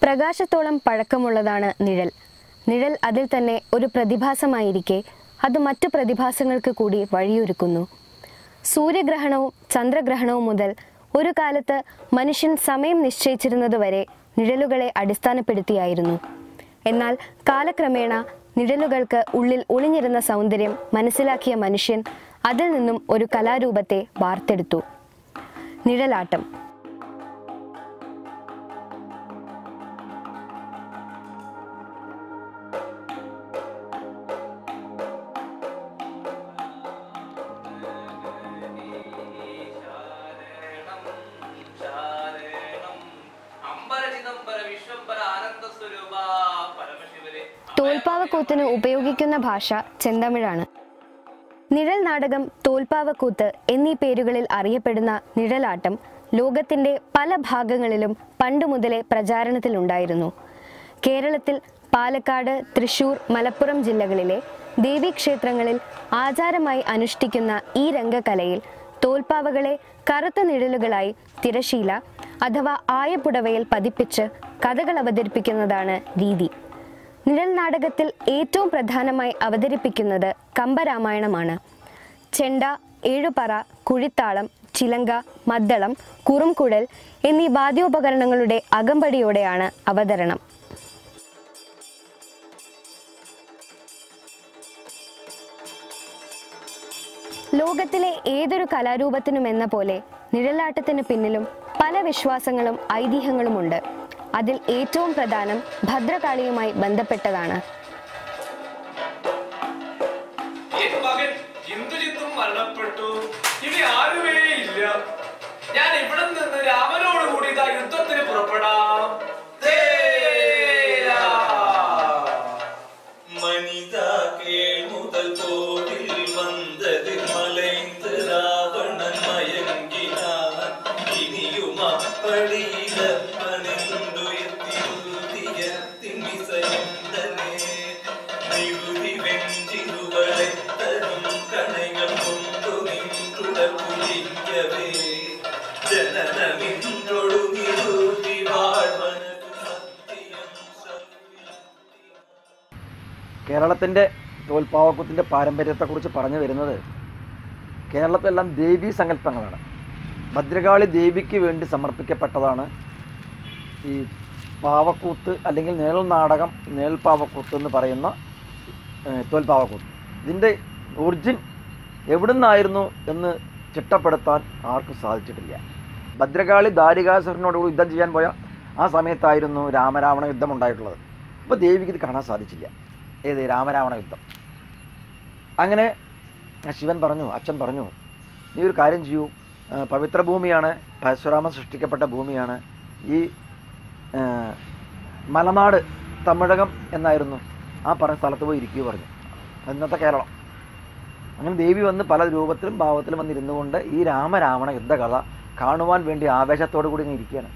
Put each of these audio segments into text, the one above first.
പ്രകാശത്തോളം പഴക്കമുള്ളതാണ് നിഴൽ നിഴൽ അതിൽ തന്നെ ഒരു പ്രതിഭാസമായിരിക്കെ അത് മറ്റു പ്രതിഭാസങ്ങൾക്ക് കൂടി വഴിയൊരുക്കുന്നു സൂര്യഗ്രഹണവും ചന്ദ്രഗ്രഹണവും മുതൽ ഒരു കാലത്ത് മനുഷ്യൻ സമയം നിശ്ചയിച്ചിരുന്നതുവരെ നിഴലുകളെ അടിസ്ഥാനപ്പെടുത്തിയായിരുന്നു എന്നാൽ കാലക്രമേണ നിഴലുകൾക്ക് ഉള്ളിൽ ഒളിഞ്ഞിരുന്ന സൗന്ദര്യം മനസ്സിലാക്കിയ മനുഷ്യൻ അതിൽ നിന്നും ഒരു കലാരൂപത്തെ വാർത്തെടുത്തു നിഴലാട്ടം തോൽപ്പാവക്കൂത്തിന് ഉപയോഗിക്കുന്ന ഭാഷ ചെന്തമിഴാണ് നിഴൽ നാടകം തോൽപ്പാവക്കൂത്ത് എന്നീ പേരുകളിൽ അറിയപ്പെടുന്ന നിഴലാട്ടം ലോകത്തിന്റെ പല ഭാഗങ്ങളിലും പണ്ടു മുതലേ പ്രചാരണത്തിലുണ്ടായിരുന്നു കേരളത്തിൽ പാലക്കാട് തൃശൂർ മലപ്പുറം ജില്ലകളിലെ ദേവീക്ഷേത്രങ്ങളിൽ ആചാരമായി അനുഷ്ഠിക്കുന്ന ഈ രംഗകലയിൽ തോൽപ്പാവകളെ കറുത്ത നിഴലുകളായി തിരശീല അഥവാ ആയപ്പുടവയിൽ പതിപ്പിച്ച് കഥകൾ അവതരിപ്പിക്കുന്നതാണ് രീതി നിഴൽ നാടകത്തിൽ ഏറ്റവും പ്രധാനമായി അവതരിപ്പിക്കുന്നത് കമ്പരാമായണമാണ് ചെണ്ട ഏഴുപറ കുഴിത്താളം ചിലങ്ക മദ്ദളം കുറുംകുഴൽ എന്നീ വാദ്യോപകരണങ്ങളുടെ അകമ്പടിയോടെയാണ് അവതരണം ലോകത്തിലെ ഏതൊരു കലാരൂപത്തിനും എന്ന പോലെ നിഴലാട്ടത്തിന് പിന്നിലും പല വിശ്വാസങ്ങളും ഐതിഹ്യങ്ങളുമുണ്ട് അതിൽ ഏറ്റവും പ്രധാനം ഭദ്രകാളിയുമായി ബന്ധപ്പെട്ടതാണ് എൻ മകൻ ഇന്ദ്രജിത്തും മരണപ്പെട്ടു ഇനി ആരുമേ ഇല്ല ഞാൻ ഇവിടെ നിന്ന് രാമനോട് കൂടി ഇതാ യുദ്ധത്തിന് പുറപ്പെടാം തേരാ. மனிதா கேள் முதல் போரில் வந்தது மலைந்து ராவணன் மயங்கினான் இனியும் அப்படியிடப்பணிந்துயர்த்தியுதியத்தின் விசையுண்டனே நிறுதி வெஞ்சிருவளை தரும் கணைகள் கொண்டு நின்றுடல் புலிக்கவே ஜனனமின்றொழு நிறுதி வாழ்வனது சத்தியம் சொல்லிய കേരളത്തിൻ്റെ തോൽപ്പാവക്കൂത്തിൻ്റെ പാരമ്പര്യത്തെക്കുറിച്ച് പറഞ്ഞു വരുന്നത് കേരളത്തിലെല്ലാം ദേവീ സങ്കല്പങ്ങളാണ് ഭദ്രകാളി ദേവിക്ക് വേണ്ടി സമർപ്പിക്കപ്പെട്ടതാണ് ഈ പാവക്കൂത്ത് അല്ലെങ്കിൽ നേൽ നാടകം നേൽപ്പാവക്കൂത്ത് എന്ന് പറയുന്ന ഏഹ്, തോൽപ്പാവക്കൂത്ത് ഇതിൻ്റെ ഒറിജിൻ എവിടുന്നായിരുന്നു എന്ന് ചിട്ടപ്പെടുത്താൻ ആർക്കും സാധിച്ചിട്ടില്ല ഭദ്രകാളി ദാരികാസുരനോടുകൂടി യുദ്ധം ചെയ്യാൻ പോയ ആ സമയത്തായിരുന്നു രാമരാവണ യുദ്ധം ഉണ്ടായിട്ടുള്ളത് അപ്പോൾ ദേവിക്ക് ഇത് കാണാൻ സാധിച്ചില്ല ഏത് രാമരാവണ യുദ്ധം അങ്ങനെ ശിവൻ പറഞ്ഞു അച്ഛൻ പറഞ്ഞു നീ ഒരു കാര്യം ചെയ്യൂ ആ, പവിത്ര ഭൂമിയാണ് പരശുരാമൻ സൃഷ്ടിക്കപ്പെട്ട ഭൂമിയാണ് ഈ ആ, മലനാട് തമിഴകം എന്നായിരുന്നു ആ പറഞ്ഞ സ്ഥലത്ത് പോയി ഇരിക്കുക പറഞ്ഞു ഇന്നത്തെ കേരളം അങ്ങനെ ദേവി വന്ന് പല രൂപത്തിലും ഭാവത്തിലും വന്നിരുന്നു കൊണ്ട് ഈ രാമരാവണ യുദ്ധകഥ കാണുവാൻ വേണ്ടി ആവേശത്തോടു കൂടി ഇങ്ങനെ ഇരിക്കുകയാണ്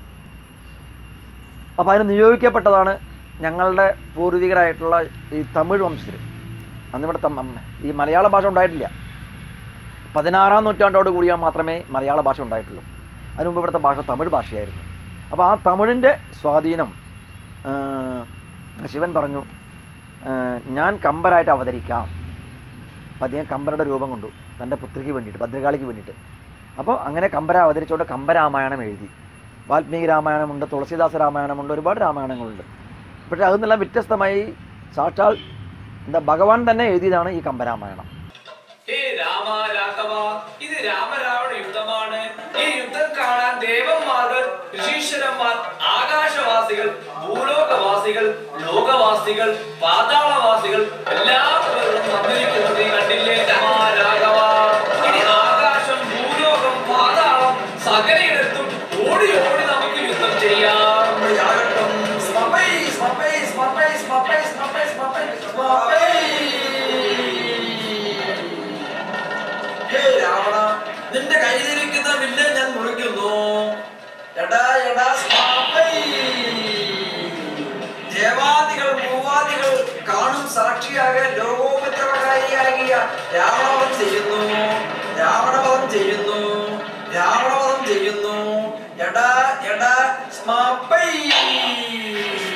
അപ്പോൾ അതിന് നിയോഗിക്കപ്പെട്ടതാണ് ഞങ്ങളുടെ പൂർവികരായിട്ടുള്ള ഈ തമിഴ് വംശജർ അന്നിവിടെ തം- ഈ മലയാള ഭാഷ ഉണ്ടായിട്ടില്ല പതിനാറാം നൂറ്റാണ്ടോട് കൂടിയാൽ മാത്രമേ മലയാള ഭാഷ ഉണ്ടായിട്ടുള്ളൂ അതിന് മുമ്പ് ഇവിടുത്തെ ഭാഷ തമിഴ് ഭാഷയായിരുന്നു അപ്പോൾ ആ തമിഴിൻ്റെ സ്വാധീനം ആ, ശിവൻ പറഞ്ഞു ആ, ഞാൻ കമ്പരായിട്ട് അവതരിക്കാം അപ്പം അദ്ദേഹം കമ്പരുടെ രൂപം കൊണ്ടു തൻ്റെ പുത്രിക്ക് വേണ്ടിയിട്ട് ഭദ്രകാളിക്ക് വേണ്ടിയിട്ട് അപ്പോൾ അങ്ങനെ കമ്പര അവതരിച്ചുകൊണ്ട് കമ്പരാമായണം എഴുതി വാൽമീകി രാമായണമുണ്ട് തുളസീദാസ രാമായണമുണ്ട് ഒരുപാട് രാമായണങ്ങളുണ്ട് പക്ഷേ അതിൽ നിന്നെല്ലാം വ്യത്യസ്തമായി സാക്ഷാൽ എന്താ ഭഗവാൻ തന്നെ എഴുതിയതാണ് ഈ കമ്പരാമായണം ഹേ രാമ രാഘവ ഇത് രാമരാവണ യുദ്ധമാണ് ഈ യുദ്ധം കാണാൻ ദേവന്മാർ ഋഷീശ്വരന്മാർ ആകാശവാസികൾ ഭൂലോകവാസികൾ ലോകവാസികൾ പാതാളവാസികൾ എല്ലാവരും വന്നിരിക്കുന്നത് നീ കണ്ടില്ലേ രാമ രാഘവ ഇനി ആകാശം ഭൂലോകം പാതാളം സകലയിടത്തും ഓടി ഓടി നമുക്ക് യുദ്ധം ചെയ്യാം യാഗം സ്മപൈ സ്മപൈ സ്മപൈ സ്മപൈ സ്മപൈ സ്മപൈ സ്മപൈ ഹേ രാവണ നിന്റെ കയ്യിലിരിക്കുന്ന വില്ല് ഞാൻ മുറിക്കുന്നു എടാ എടാ സ്വാമി. ദേവാദികൾ മൂവാദികൾ കാണും സാക്ഷിയാകാൻ ലോകോപദ്രവകാരിയാകിയ രാവണവധം ചെയ്യുന്നു രാവണവധം ചെയ്യുന്നു രാവണവധം ചെയ്യുന്നു എടാ എടാ സ്മാപ്പൈ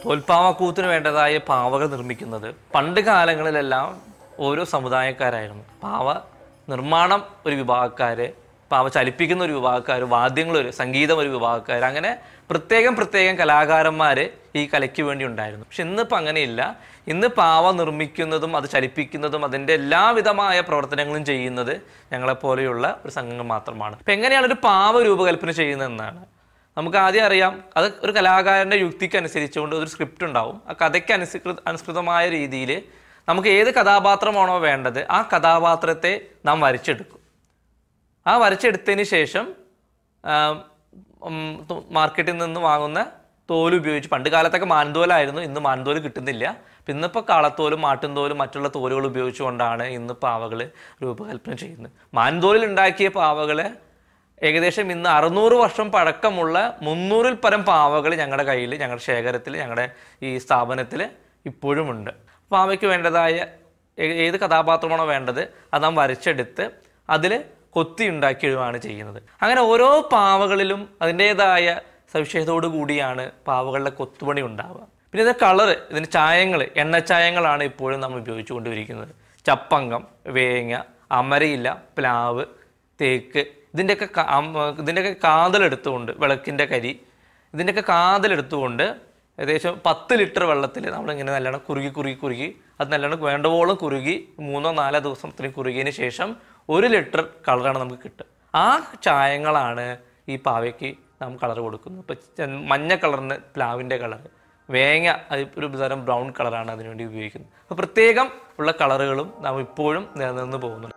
തോൽപ്പാവക്കൂത്തിന് വേണ്ടതായ പാവകൾ നിർമ്മിക്കുന്നത് പണ്ട് കാലങ്ങളിലെല്ലാം ഓരോ സമുദായക്കാരായിരുന്നു പാവ നിർമ്മാണം ഒരു വിഭാഗക്കാര് പാവ ചലിപ്പിക്കുന്ന ഒരു വിഭാഗക്കാർ വാദ്യങ്ങൾ ഒരു സംഗീതം ഒരു വിഭാഗക്കാർ അങ്ങനെ പ്രത്യേകം പ്രത്യേകം കലാകാരന്മാർ ഈ കലയ്ക്ക് വേണ്ടി ഉണ്ടായിരുന്നു പക്ഷെ ഇന്നിപ്പോൾ അങ്ങനെയില്ല ഇന്ന് പാവ നിർമ്മിക്കുന്നതും അത് ചലിപ്പിക്കുന്നതും അതിൻ്റെ എല്ലാവിധമായ പ്രവർത്തനങ്ങളും ചെയ്യുന്നത് ഞങ്ങളെപ്പോലെയുള്ള ഒരു സംഘങ്ങൾ മാത്രമാണ് അപ്പം എങ്ങനെയാണ് ഒരു പാവ രൂപകൽപ്പന ചെയ്യുന്നതെന്നാണ് നമുക്ക് ആദ്യം അറിയാം അത് ഒരു കലാകാരൻ്റെ യുക്തിക്ക് അനുസരിച്ചുകൊണ്ട് ഒരു സ്ക്രിപ്റ്റ് ഉണ്ടാവും ആ കഥയ്ക്ക് അനുസൃത അനുസൃതമായ രീതിയിൽ നമുക്ക് ഏത് കഥാപാത്രമാണോ വേണ്ടത് ആ കഥാപാത്രത്തെ നാം വരച്ചെടുക്കും ആ വരച്ചെടുത്തതിന് ശേഷം ആം, ഉം, തു- മാർക്കറ്റിൽ നിന്ന് വാങ്ങുന്ന തോല് ഉപയോഗിച്ച് പണ്ട് കാലത്തൊക്കെ മാൻതോലായിരുന്നു ഇന്ന് മാൻതോല് കിട്ടുന്നില്ല അപ്പം ഇന്നിപ്പോൾ കാളത്തോലും മാട്ടുംതോലും മറ്റുള്ള തോലുകൾ ഉപയോഗിച്ചുകൊണ്ടാണ് ഇന്ന് പാവകൾ രൂപകൽപ്പന ചെയ്യുന്നത് മാൻതോലിൽ ഉണ്ടാക്കിയ പാവകൾ ഏകദേശം ഇന്ന് അറുന്നൂറ് വർഷം പഴക്കമുള്ള മുന്നൂറിൽ പരം പാവകൾ ഞങ്ങളുടെ കയ്യിൽ ഞങ്ങളുടെ ശേഖരത്തിൽ ഞങ്ങളുടെ ഈ സ്ഥാപനത്തിൽ ഇപ്പോഴുമുണ്ട് പാവയ്ക്ക് വേണ്ടതായ ഏ- ഏത് കഥാപാത്രമാണോ വേണ്ടത് അത് നാം വരച്ചെടുത്ത് അതിൽ കൊത്തി ഉണ്ടാക്കിയിടുകയാണ് ചെയ്യുന്നത് അങ്ങനെ ഓരോ പാവകളിലും അതിൻ്റേതായ സവിശേഷതയോടു കൂടിയാണ് പാവകളുടെ കൊത്തുപണി ഉണ്ടാവുക പിന്നെ ഇത് കളറ് ഇതിന് ചായങ്ങൾ എണ്ണച്ചായങ്ങളാണ് ഇപ്പോഴും നമ്മൾ ഉപയോഗിച്ചുകൊണ്ടിരിക്കുന്നത് ചപ്പങ്കം വേങ്ങ അമരയില്ല പ്ലാവ് തേക്ക് ഇതിൻ്റെയൊക്കെ കാ- അം- ഇതിൻ്റെയൊക്കെ കാതലെടുത്തുകൊണ്ട് വിളക്കിൻ്റെ കരി ഇതിൻ്റെയൊക്കെ കാതലെടുത്തുകൊണ്ട് ഏകദേശം പത്ത് ലിറ്റർ വെള്ളത്തിൽ നമ്മളിങ്ങനെ നല്ലോണം കുറുകി കുറുകി കുറുകി അത് നല്ലോണം വേണ്ടവോളം കുറുകി മൂന്നോ നാലോ ദിവസത്തിന് കുറുകിയതിന് ശേഷം ഒരു ലിറ്റർ കളറാണ് നമുക്ക് കിട്ടുക ആ ചായങ്ങളാണ് ഈ പാവയ്ക്ക് നാം കളർ കൊടുക്കുന്നത് ഇപ്പം മഞ്ഞ കളറിന് പ്ലാവിൻ്റെ കളർ വേങ്ങ അത് ഒരു തരം ബ്രൗൺ കളറാണ് അതിനുവേണ്ടി ഉപയോഗിക്കുന്നത് അപ്പോൾ പ്രത്യേകം ഉള്ള കളറുകളും നാം ഇപ്പോഴും നിലനിന്ന് പോകുന്നുണ്ട്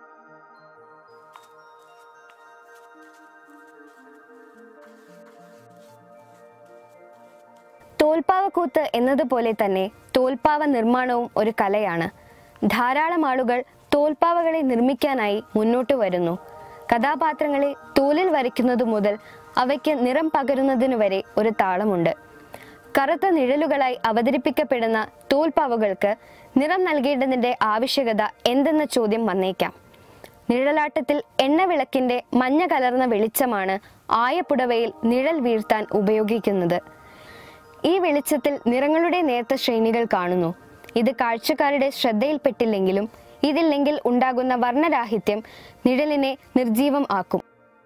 തോൽപ്പാവക്കൂത്ത് എന്നതുപോലെ തന്നെ തോൽപ്പാവ നിർമ്മാണവും ഒരു കലയാണ് ധാരാളം ആളുകൾ തോൽപ്പാവകളെ നിർമ്മിക്കാനായി മുന്നോട്ട് വരുന്നു കഥാപാത്രങ്ങളെ തോലിൽ വരയ്ക്കുന്നതു മുതൽ അവയ്ക്ക് നിറം പകരുന്നതിനു വരെ ഒരു താളമുണ്ട് കറുത്ത നിഴലുകളായി അവതരിപ്പിക്കപ്പെടുന്ന തോൽപ്പാവകൾക്ക് നിറം നൽകേണ്ടതിന്റെ ആവശ്യകത എന്തെന്ന ചോദ്യം വന്നേക്കാം നിഴലാട്ടത്തിൽ എണ്ണവിളക്കിന്റെ മഞ്ഞ കലർന്ന വെളിച്ചമാണ് ആയപ്പുടവയിൽ നിഴൽ വീഴ്ത്താൻ ഉപയോഗിക്കുന്നത് ഈ വെളിച്ചത്തിൽ നിറങ്ങളുടെ നേർത്ത ശ്രേണികൾ കാണുന്നു ഇത് കാഴ്ചക്കാരുടെ ശ്രദ്ധയിൽപ്പെട്ടില്ലെങ്കിലും ഇതില്ലെങ്കിൽ ഉണ്ടാകുന്ന വർണ്ണരാഹിത്യം നിഴലിനെ നിർജീവം ആക്കും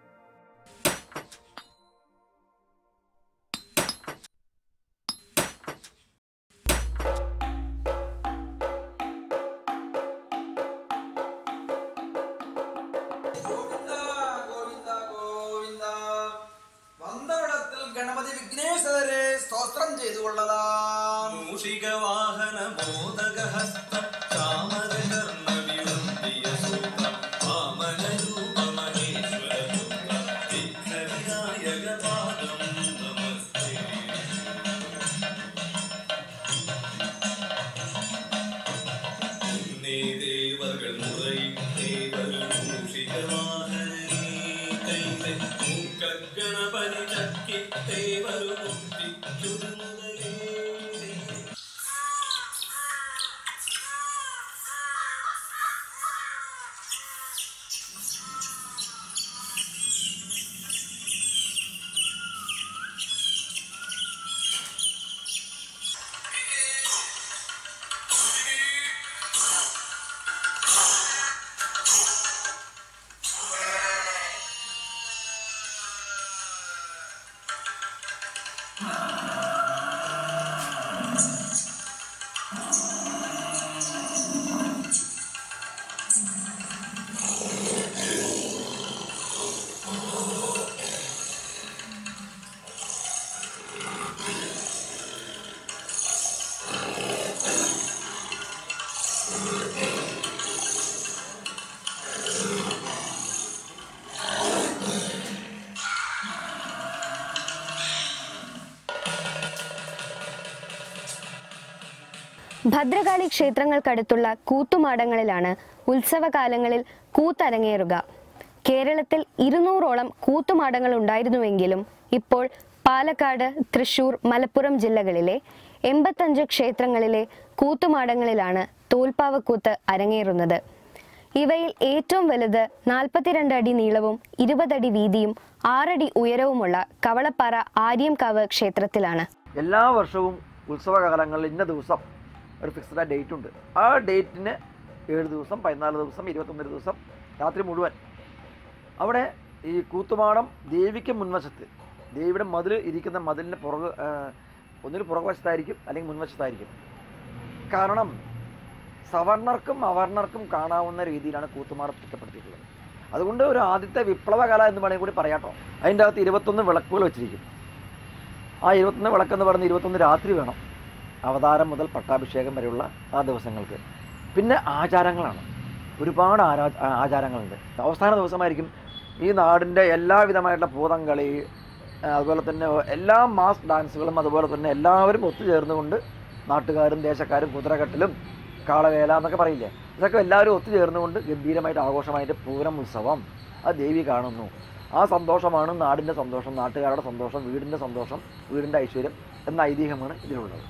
ഗോവിന്ദ ഗോവിന്ദ ഗോവിന്ദ വന്നവിടത്തിൽ ഗണപതി വിഘ്നേശ്വരരെ സ്തോത്രം ചെയ്തുകൊള്ളതാ മൂഷികവാഹന മോദകഹസ്തം ചാമരകർണ വിവൃത്തിയ സൂത്രം വാമനരൂപ മഹേശ്വര വിഘ്നവിനായക പാദം നമസ്തേ ഉന്നേ ദേവകൾ മുറയിട്ടേവരും മൂഷികവാഹനേ കൈതെ മൂക്കഗണപതി ചക്കിട്ടേവരും മുക്തിക്കുരു മുതലേ ഭദ്രകാളി ക്ഷേത്രങ്ങൾക്കടുത്തുള്ള കൂത്തുമാടങ്ങളിലാണ് ഉത്സവകാലങ്ങളിൽ കൂത്തരങ്ങേറുക കേരളത്തിൽ ഇരുന്നൂറോളം കൂത്തുമാടങ്ങൾ ഉണ്ടായിരുന്നുവെങ്കിലും ഇപ്പോൾ പാലക്കാട് തൃശൂർ മലപ്പുറം ജില്ലകളിലെ എൺപത്തഞ്ച് ക്ഷേത്രങ്ങളിലെ കൂത്തുമാടങ്ങളിലാണ് തോൽപ്പാവക്കൂത്ത് അരങ്ങേറുന്നത് ഇവയിൽ ഏറ്റവും വലുത് നാൽപ്പത്തിരണ്ട് അടി നീളവും ഇരുപതടി വീതിയും ആറടി ഉയരവുമുള്ള കവളപ്പാറ ആര്യംകാവ് ക്ഷേത്രത്തിലാണ് എല്ലാ വർഷവും ഉത്സവകാലങ്ങളിൽ ഇന്ന ദിവസം ഒരു ഫിക്സ്ഡ് ഡേറ്റ് ഉണ്ട് ആ ഡേറ്റിന് ഏഴ് ദിവസം പതിനാല് ദിവസം ഇരുപത്തൊന്നര ദിവസം രാത്രി മുഴുവൻ അവിടെ ഈ കൂത്തുമാടം ദേവിക്ക് മുൻവശത്ത് ദേവിയുടെ മതിൽ ഇരിക്കുന്ന മതിലിന് പുറകു ആ, ഒന്നിൽ പുറകുവശത്തായിരിക്കും അല്ലെങ്കിൽ മുൻവശത്തായിരിക്കും കാരണം സവർണർക്കും അവർണർക്കും കാണാവുന്ന രീതിയിലാണ് കൂത്തുമാടം ചിട്ടപ്പെടുത്തിയിട്ടുള്ളത് അതുകൊണ്ട് ഒരു ആദ്യത്തെ വിപ്ലവകല എന്ന് വേണമെങ്കിൽ കൂടി പറയാട്ടോ അതിൻ്റെ അകത്ത് ഇരുപത്തൊന്ന് വിളക്കുകൾ വെച്ചിരിക്കും ആ ഇരുപത്തൊന്ന് വിളക്കെന്ന് പറയുന്ന ഇരുപത്തൊന്ന് രാത്രി വേണം അവതാരം മുതൽ പട്ടാഭിഷേകം വരെയുള്ള ആ ദിവസങ്ങൾക്ക് പിന്നെ ആചാരങ്ങളാണ് ഒരുപാട് ആരാ ആ- ആചാരങ്ങളുണ്ട് അവസാന ദിവസമായിരിക്കും ഈ നാടിൻ്റെ എല്ലാവിധമായിട്ടുള്ള പൂതംകളി ആ, അതുപോലെ തന്നെ എല്ലാ മാസ് ഡാൻസുകളും അതുപോലെ തന്നെ എല്ലാവരും ഒത്തുചേർന്നുകൊണ്ട് നാട്ടുകാരും ദേശക്കാരും കുതിരകെട്ടലും കാളവേല എന്നൊക്കെ പറയില്ലേ ഇതൊക്കെ എല്ലാവരും ഒത്തുചേർന്നുകൊണ്ട് ഗംഭീരമായിട്ട് ആഘോഷമായിട്ട് പൂരം ഉത്സവം ആ ദേവി കാണുന്നു ആ സന്തോഷമാണ് നാടിൻ്റെ സന്തോഷം നാട്ടുകാരുടെ സന്തോഷം വീടിൻ്റെ സന്തോഷം വീടിൻ്റെ ഐശ്വര്യം എന്ന ഐതിഹ്യമാണ് ഇതിലുള്ളത്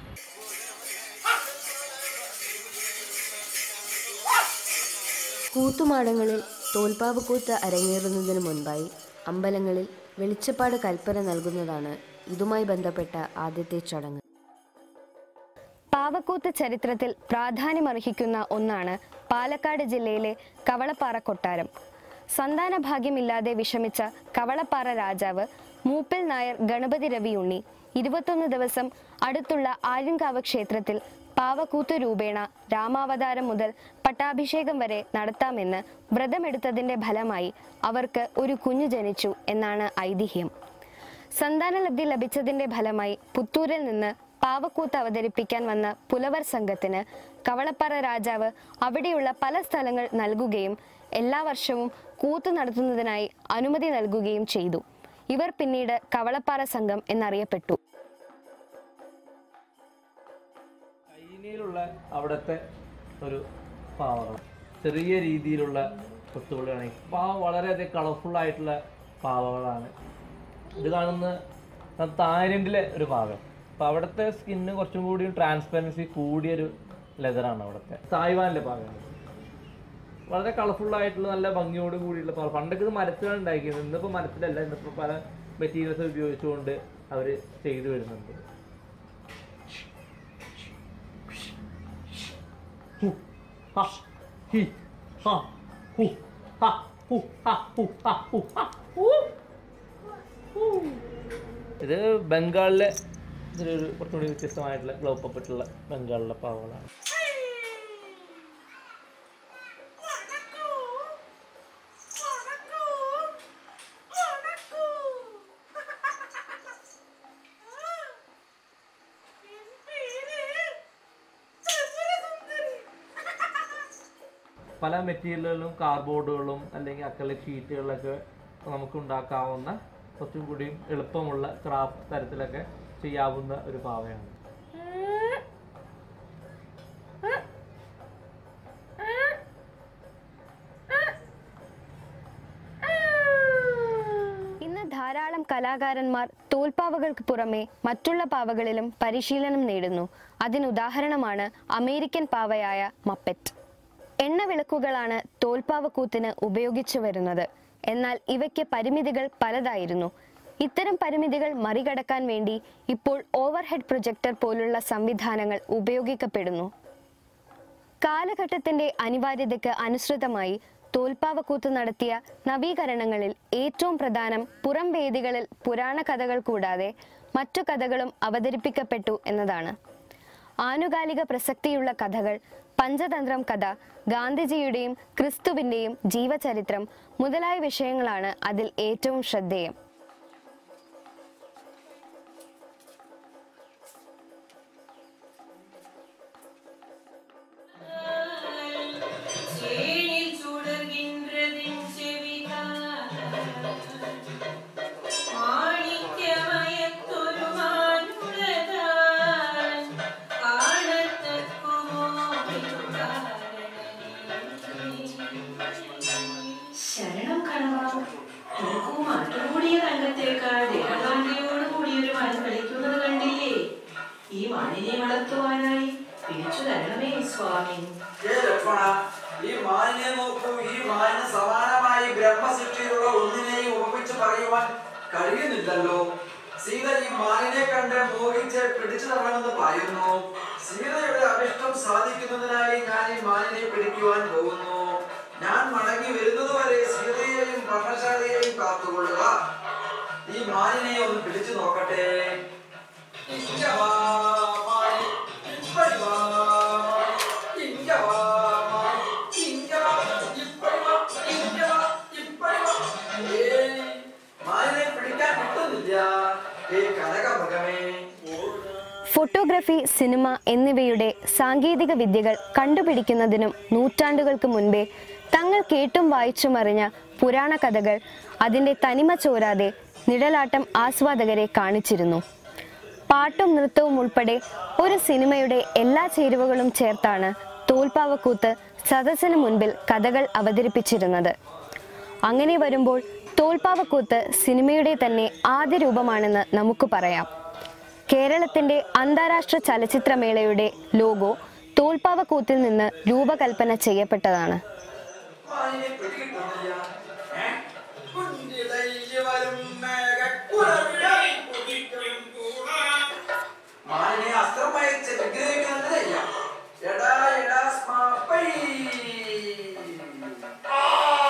കൂത്തുമാടങ്ങളിൽ തോൽപ്പാവ് കൂത്ത് അരങ്ങേറുന്നതിന് മുൻപായി അമ്പലങ്ങളിൽ വെളിച്ചപ്പാട് കൽപ്പന നൽകുന്നതാണ് ഇതുമായി ബന്ധപ്പെട്ട ആദ്യത്തെ ചടങ്ങ് പാവക്കൂത്ത് ചരിത്രത്തിൽ പ്രാധാന്യമർഹിക്കുന്ന ഒന്നാണ് പാലക്കാട് ജില്ലയിലെ കവളപ്പാറ കൊട്ടാരം സന്താന ഭാഗ്യമില്ലാതെ വിഷമിച്ച കവളപ്പാറ രാജാവ് മൂപ്പിൽ നായർ ഗണപതി രവിയുണ്ണി ഇരുപത്തൊന്ന് ദിവസം അടുത്തുള്ള ആര്യങ്കാവ് ക്ഷേത്രത്തിൽ പാവക്കൂത്ത് രൂപേണ രാമാവതാരം മുതൽ പട്ടാഭിഷേകം വരെ നടത്താമെന്ന് വ്രതമെടുത്തതിന്റെ ഫലമായി അവർക്ക് ഒരു കുഞ്ഞു ജനിച്ചു എന്നാണ് ഐതിഹ്യം സന്താനലബ്ധി ലഭിച്ചതിന്റെ ഫലമായി പുത്തൂരിൽ നിന്ന് പാവക്കൂത്ത് അവതരിപ്പിക്കാൻ വന്ന പുലവർ സംഘത്തിന് കവളപ്പാറ രാജാവ് അവിടെയുള്ള പല സ്ഥലങ്ങൾ നൽകുകയും എല്ലാ വർഷവും കൂത്ത് നടത്തുന്നതിനായി അനുമതി നൽകുകയും ചെയ്തു ഇവർ പിന്നീട് കവളപ്പാറ സംഘം എന്നറിയപ്പെട്ടു ചൈനയിലുള്ള അവിടുത്തെ ഒരു പാവകൾ ചെറിയ രീതിയിലുള്ള കൊത്തുപള്ളിയാണ് പാവ വളരെയധികം കളർഫുൾ ആയിട്ടുള്ള പാവകളാണ് ഇത് കാണുന്ന തായ്ലൻഡിലെ ഒരു പാവം അപ്പോൾ അവിടുത്തെ സ്കിന്ന് കുറച്ചും കൂടി ട്രാൻസ്പെറൻസി കൂടിയൊരു ലെതറാണ് അവിടുത്തെ തായ്വാനിലെ പാവയാണ് വളരെ കളർഫുൾ ആയിട്ടുള്ള നല്ല ഭംഗിയോട് കൂടിയുള്ള പാവ പണ്ടൊക്കെ ഇത് മരത്തിലാണ് ഉണ്ടാക്കിയത് ഇന്നിപ്പോൾ മരത്തിലല്ല ഇന്നിപ്പോൾ പല മെറ്റീരിയൽസ് ഉപയോഗിച്ചുകൊണ്ട് അവർ ചെയ്തു വരുന്നുണ്ട് ഹു, ഹ, ഹി, ഹ, ഹു, ഹ, ഹു, ഹ, ഹു, ഹ, ഹു, ഹ, ഹു. ഹു. ഇത് ബംഗാളിലെ ഇതിലൊരു കുറച്ചുകൂടി വ്യത്യസ്തമായിട്ടുള്ള ഗ്ലോപ്പപ്പെട്ടുള്ള ബംഗാളിലെ പാവകളാണ് പല മെറ്റീരിയലുകളും കാർഡ്ബോർഡുകളും അല്ലെങ്കിൽ അക്രലിക് ഷീറ്റുകളിലൊക്കെ നമുക്ക് ഉണ്ടാക്കാവുന്ന കുറച്ചും കൂടി എളുപ്പമുള്ള ക്രാഫ്റ്റ് തരത്തിലൊക്കെ ചെയ്യാവുന്ന ഒരു പാവയാണ് ഇന്ന് ധാരാളം കലാകാരന്മാർ തോൽപ്പാവകൾക്ക് പുറമെ മറ്റുള്ള പാവകളിലും പരിശീലനം നേടുന്നു അതിനുദാഹരണമാണ് അമേരിക്കൻ പാവയായ മപ്പെറ്റ് എണ്ണ വിളക്കുകളാണ് തോൽപ്പാവക്കൂത്തിന് ഉപയോഗിച്ചു വരുന്നത് എന്നാൽ ഇവയ്ക്ക് പരിമിതികൾ പലതായിരുന്നു ഇത്തരം പരിമിതികൾ മറികടക്കാൻ വേണ്ടി ഇപ്പോൾ ഓവർഹെഡ് പ്രൊജക്ടർ പോലുള്ള സംവിധാനങ്ങൾ ഉപയോഗിക്കപ്പെടുന്നു കാലഘട്ടത്തിന്റെ അനിവാര്യതയ്ക്ക് അനുസൃതമായി തോൽപ്പാവക്കൂത്ത് നടത്തിയ നവീകരണങ്ങളിൽ ഏറ്റവും പ്രധാനം പുറം വേദികളിൽ പുരാണ കഥകൾ കൂടാതെ മറ്റു കഥകളും അവതരിപ്പിക്കപ്പെട്ടു എന്നതാണ് ആനുകാലിക പ്രസക്തിയുള്ള കഥകൾ പഞ്ചതന്ത്രം കഥ ഗാന്ധിജിയുടെയും ക്രിസ്തുവിന്റെയും ജീവചരിത്രം മുതലായ വിഷയങ്ങളാണ് അതിൽ ഏറ്റവും ശ്രദ്ധേയം சேனில் சுடர்கின்றதின் செவிகால் மாணிக்கமயத்தொரு மானுடதான் காணத்தக்குமோ ശരണം കണവാ നോക്കൂ മാറ്റുകൂടിയ തങ്കത്തേക്കാൾ ദേഹകാന്തിയോട് കൂടിയൊരു മാൻ കളിക്കുന്നത് കണ്ടില്ലേ ഈ മാനിനെ വളർത്തുവാനായി തിരിച്ചു തരണമേ സ്വാമി ഏ ലക്ഷ്മണ ഈ മാനിനെ നോക്കൂ ഈ മാനിന് സമാനമായി ബ്രഹ്മസൃഷ്ടിയിലുള്ള ഒന്നിനെയും ഉപമിച്ച് പറയുവാൻ കഴിയുന്നില്ലല്ലോ സീത ഈ മാനിനെ കണ്ട് മോഹിച്ച് പിടിച്ചു തരണമെന്ന് പറയുന്നു സീതയുടെ അഭിഷ്ടം സാധിക്കുന്നതിനായി ഞാൻ ഈ മാനിനെ പിടിക്കുവാൻ പോകുന്നു ഞാൻ മടങ്ങി വരുന്നതുവരെ സീതയെയും പർണശാലയെയും കാത്തുകൊള്ളുക ഈ മാനിനെ ഒന്ന് പിടിച്ചു നോക്കട്ടെ ഇങ്ങ വാ, മാനി. ഇപ്പടി വാ. ഇങ്ങ വാ, മാനി. ഇങ്ങ വാ. ഇപ്പടി വാ. ഇങ്ങ വാ. ഇപ്പടി വാ. ഏയ്, മാനിനെ പിടിക്കാൻ കിട്ടുന്നില്ല ഏ കനകമൃഗമേ ഫോട്ടോഗ്രാഫി സിനിമ എന്നിവയുടെ സാങ്കേതിക വിദ്യകൾ കണ്ടുപിടിക്കുന്നതിനും നൂറ്റാണ്ടുകൾക്ക് മുൻപേ തങ്ങൾ കേട്ടും വായിച്ചും അറിഞ്ഞ പുരാണ കഥകൾ അതിൻ്റെ തനിമ ചോരാതെ നിഴലാട്ടം ആസ്വാദകരെ കാണിച്ചിരുന്നു പാട്ടും നൃത്തവും ഉൾപ്പെടെ ഒരു സിനിമയുടെ എല്ലാ ചേരുവകളും ചേർത്താണ് തോൽപ്പാവക്കൂത്ത് സദസ്സിന് മുൻപിൽ കഥകൾ അവതരിപ്പിച്ചിരുന്നത് അങ്ങനെ വരുമ്പോൾ തോൽപ്പാവക്കൂത്ത് സിനിമയുടെ തന്നെ ആദ്യ രൂപമാണെന്ന് നമുക്ക് പറയാം കേരളത്തിന്റെ അന്താരാഷ്ട്ര ചലച്ചിത്രമേളയുടെ ലോഗോ തോൽപ്പാവക്കൂത്തിൽ നിന്ന് രൂപകൽപ്പന ചെയ്യപ്പെട്ടതാണ് മാനിനെ പിടികിട്ടുന്നില്ല ഏ? കുഞ്ഞിതയ്യ് വരും മേഘക്കുറവിടൽ മാനിനെ അസ്ത്രം അയച്ച് വിഗ്രഹിക്കുന്നതിനല്ല എടാ എടാ സ്മാപ്പൈ ആ!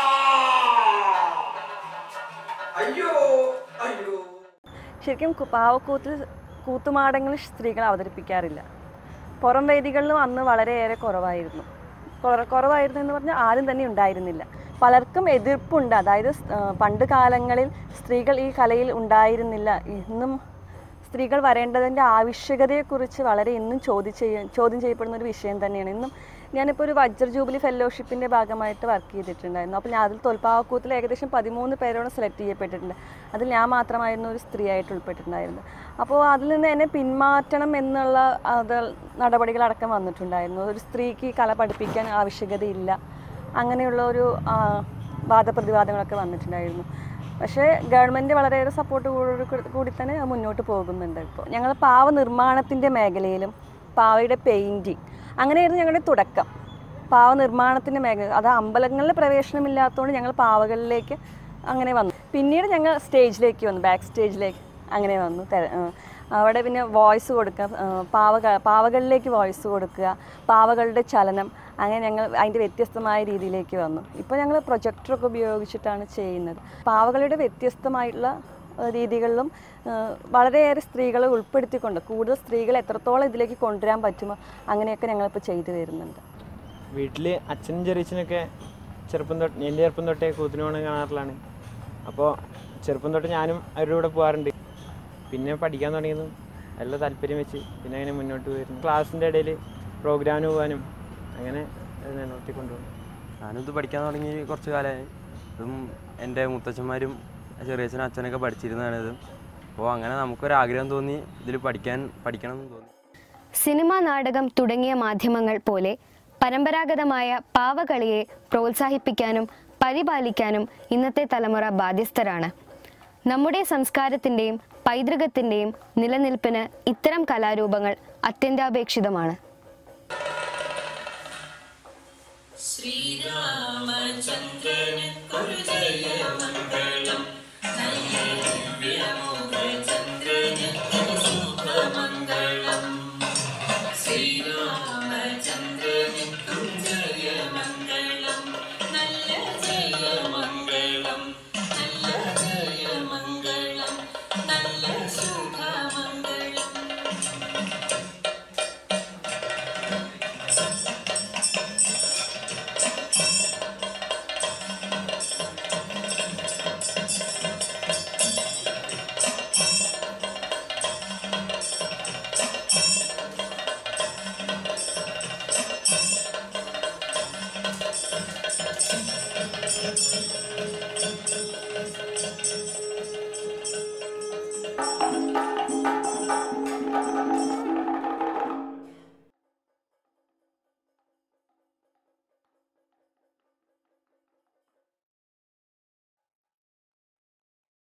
അയ്യോ അയ്യോ ശരിക്കും കു- പാവക്കൂത്തിൽ കൂത്തുമാടങ്ങളിൽ സ്ത്രീകൾ അവതരിപ്പിക്കാറില്ല പുറം വേദികളിലും അന്ന് വളരെയേറെ കുറവായിരുന്നു കുറ- കുറവായിരുന്നു എന്ന് പറഞ്ഞാൽ ആരും തന്നെ ഉണ്ടായിരുന്നില്ല പലർക്കും എതിർപ്പുണ്ട് അതായത് സ്- ആ, പണ്ട് കാലങ്ങളിൽ സ്ത്രീകൾ ഈ കലയിൽ ഉണ്ടായിരുന്നില്ല ഇന്നും സ്ത്രീകൾ വരേണ്ടതിൻ്റെ ആവശ്യകതയെക്കുറിച്ച് വളരെ ഇന്നും ചോദ്യം ചെയ്യ ചോദ്യം ചെയ്യപ്പെടുന്ന ഒരു വിഷയം തന്നെയാണ് ഇന്നും ഞാനിപ്പോൾ ഒരു വജ്ര ജൂബിലി ഫെലോഷിപ്പിൻ്റെ ഭാഗമായിട്ട് വർക്ക് ചെയ്തിട്ടുണ്ടായിരുന്നു അപ്പോൾ ഞാൻ അതിൽ തോൽപ്പാവക്കൂത്തിൽ ഏകദേശം പതിമൂന്ന് പേരോട് സെലക്ട് ചെയ്യപ്പെട്ടിട്ടുണ്ട് അതിൽ ഞാൻ മാത്രമായിരുന്നു ഒരു സ്ത്രീയായിട്ട് ഉൾപ്പെട്ടിട്ടുണ്ടായിരുന്നത് അപ്പോൾ അതിൽ നിന്ന് എന്നെ പിന്മാറ്റണം എന്നുള്ള അത് നടപടികളടക്കം വന്നിട്ടുണ്ടായിരുന്നു ഒരു സ്ത്രീക്ക് ഈ കല പഠിപ്പിക്കാൻ ആവശ്യകതയില്ല അങ്ങനെയുള്ള ഒരു ആ, വാദപ്രതിവാദങ്ങളൊക്കെ വന്നിട്ടുണ്ടായിരുന്നു പക്ഷേ ഗവൺമെൻറ് വളരെയേറെ സപ്പോർട്ട് കൂടി കൂടി തന്നെ അത് മുന്നോട്ട് പോകുന്നുണ്ട് ഇപ്പോൾ ഞങ്ങൾ പാവ നിർമ്മാണത്തിൻ്റെ മേഖലയിലും പാവയുടെ പെയിൻറ്റിങ് അങ്ങനെയായിരുന്നു ഞങ്ങളുടെ തുടക്കം പാവ നിർമ്മാണത്തിൻ്റെ മേഖല അത് അമ്പലങ്ങളിൽ പ്രവേശനമില്ലാത്തതുകൊണ്ട് ഞങ്ങൾ പാവകളിലേക്ക് അങ്ങനെ വന്നു പിന്നീട് ഞങ്ങൾ സ്റ്റേജിലേക്ക് വന്നു ബാക്ക് സ്റ്റേജിലേക്ക് അങ്ങനെ വന്നു തെര- ആ, അവിടെ പിന്നെ വോയിസ് കൊടുക്കുക ആ, പാവക പാവകളിലേക്ക് വോയിസ് കൊടുക്കുക പാവകളുടെ ചലനം അങ്ങനെ ഞങ്ങൾ അതിൻ്റെ വ്യത്യസ്തമായ രീതിയിലേക്ക് വന്നു ഇപ്പോൾ ഞങ്ങൾ പ്രൊജക്ടറൊക്കെ ഉപയോഗിച്ചിട്ടാണ് ചെയ്യുന്നത് പാവകളുടെ വ്യത്യസ്തമായിട്ടുള്ള ആ, രീതികളിലും ആ, വളരെയേറെ സ്ത്രീകളെ ഉൾപ്പെടുത്തിക്കൊണ്ട് കൂടുതൽ സ്ത്രീകളെ എത്രത്തോളം ഇതിലേക്ക് കൊണ്ടുവരാൻ പറ്റുമോ അങ്ങനെയൊക്കെ ഞങ്ങളിപ്പോൾ ചെയ്തു വരുന്നുണ്ട് വീട്ടിൽ അച്ഛനും ചെറിയച്ഛനൊക്കെ ചെറുപ്പം തൊട്ട് എൻ്റെ ചെറുപ്പം തൊട്ടേ കൂത്തിന് പോകണം കാണാറിലാണ് അപ്പോൾ ചെറുപ്പം തൊട്ട് ഞാനും അവരുടെ കൂടെ പോകാറുണ്ട് പിന്നെ പഠിക്കാൻ തുടങ്ങിയതും നല്ല താല്പര്യം വെച്ച് പിന്നെ അങ്ങനെ മുന്നോട്ട് പോയിരുന്നു ക്ലാസ്സിൻ്റെ ഇടയിൽ പ്രോഗ്രാമിന് പോകാനും അങ്ങനെ അത് നിലനിർത്തി കൊണ്ടുപോകും ഞാനിത് പഠിക്കാൻ തുടങ്ങി കുറച്ച് കാലമായി ഇതും എൻ്റെ മുത്തച്ഛന്മാരും ചെറിയച്ഛനും അച്ഛനൊക്കെ പഠിച്ചിരുന്നതാണ് ഇത് അപ്പോൾ അങ്ങനെ നമുക്കൊരാഗ്രഹം തോന്നി ഇതിൽ പഠിക്കാൻ പഠിക്കണം എന്ന് തോന്നി സിനിമ നാടകം തുടങ്ങിയ മാധ്യമങ്ങൾ പോലെ പരമ്പരാഗതമായ പാവകളിയെ പ്രോത്സാഹിപ്പിക്കാനും പരിപാലിക്കാനും ഇന്നത്തെ തലമുറ ബാധ്യസ്ഥരാണ് നമ്മുടെ സംസ്കാരത്തിൻ്റെയും പൈതൃകത്തിൻ്റെയും നിലനിൽപ്പിന് ഇത്തരം കലാരൂപങ്ങൾ അത്യന്താപേക്ഷിതമാണ് ശ്രീരാമചന്ദ്ര